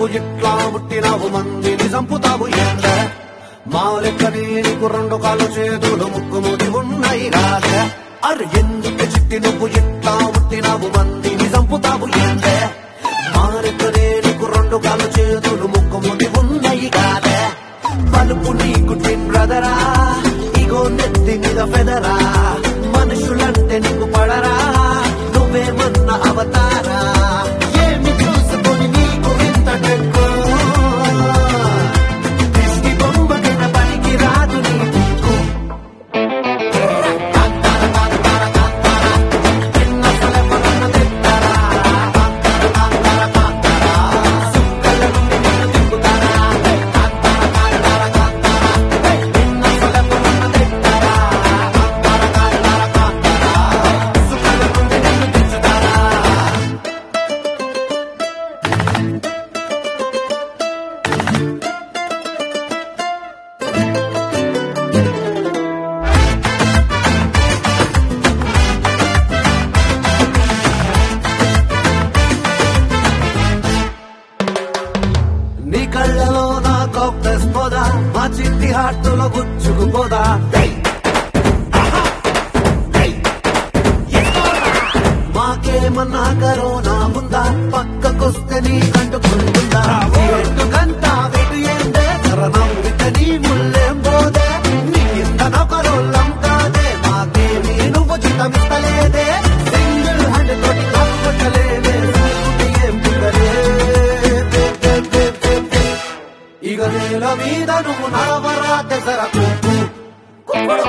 నువ్వు ఇట్లా పుట్టినావు మందిని చంపుతావు ఏంద మా లెక్కనే నీకు రెండు కాళ్ళు చేతులు ముక్కు ముడి ఉన్నాయి కాదే అరే ఎందుకు చిట్టి నువ్వు ఇట్లా పుట్టినావు మందిని చంపుతావు ఏందే మా లెక్కనే నీకు రెండు కాళ్ళు చేతులు ముక్కు ముడి ఉన్నాయి కాదే బలుపు నీకు ట్విన్ బ్రదరా ఇగో నెత్తి మీద ఫెదరా మనుషులంటే నీకు పడరా నువ్వేమన్న అవతారా ఏమి చూసుకొని నీకు ఇంత టెక్కో దిష్టి బొమ్మ కింద పనికి రాదు నీ దిక్కు నీ కళ్ళలో నా కాక్టస్ పోదా మా చిట్టి హార్టులో గుచ్చుకుపోదా మాకేమన్నా కరోనా ఉందా పక్కకొస్తే నీ కంటుకుంటుందా ఎట్టుకంతా వెటు ఏందే నవ్విక నీ ముళ్ళేం పోదే నీ కింద నొకరోళ్ళం కాదే మాకేమీ నువ్వు చిత్తమిస్తలేదే సింగిల్ హ్యాండ్ తోటి కాపు కొట్టలేదే సూటి ఏం పుట్టలే ఇక నేల మీద నువ్వు నడవరా దసర కుక్కు కుక్కుడు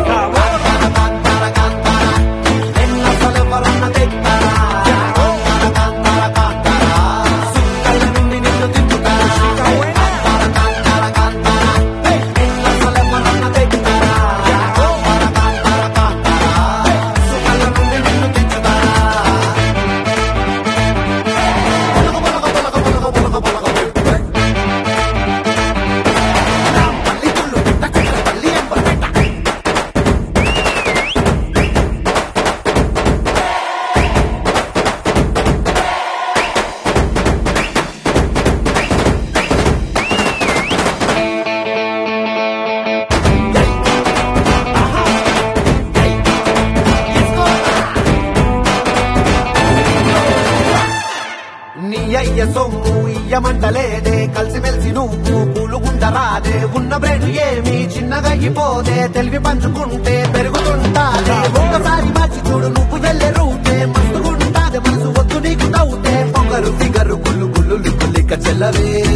నీ అయ్య సొమ్ము ఇయ్యమంటలేదే కలిసిమెలిసి నువ్వు పూలుగుండరాదే ఉన్న బ్రెడ్ ఏమి చిన్నగా అయిపోదే తెలివి పంచుకుంటే పెరుగుతుంటాదే ఒక్కసారి మార్చి చూడు నువ్వు వెళ్ళే రూటే మస్తుగుంటాదే మనసు వద్దు నీకు నవ్వుతే పొగరు ఫిగరు గుల్లు గుల్లు లిక్కు లిక్క చెల్లవే